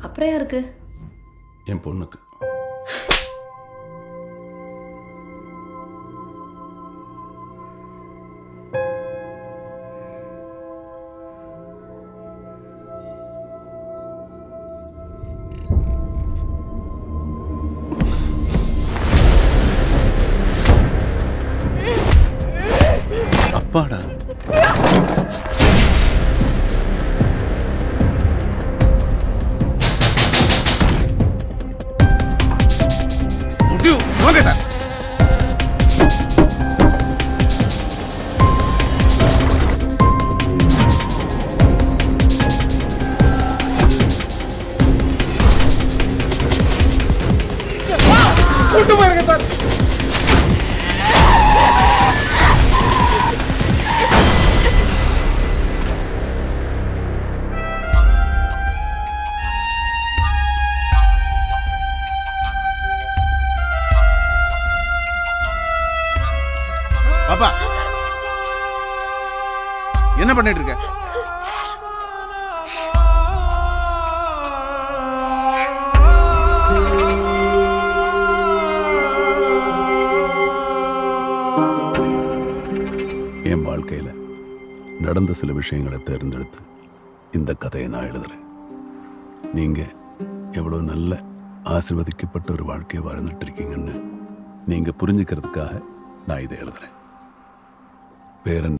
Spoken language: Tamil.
அப்புறம் யாருக்கு என் பொண்ணுக்கு அப்பாடா முடிவு வாங்க சார் கூட்டு போயிருங்க சார் பாப்பா என்ன பண்ணிட்டு இருக்க என் வாழ்க்கையில் நடந்த சில விஷயங்களை தேர்ந்தெடுத்து இந்த கதையை நான் எழுதுறேன் நீங்கள் எவ்வளோ நல்ல ஆசிர்வதிக்கப்பட்ட ஒரு வாழ்க்கையை வாழ்ந்துட்டு இருக்கீங்கன்னு நீங்கள் புரிஞ்சுக்கிறதுக்காக நான் இதை எழுதுறேன் பேரன்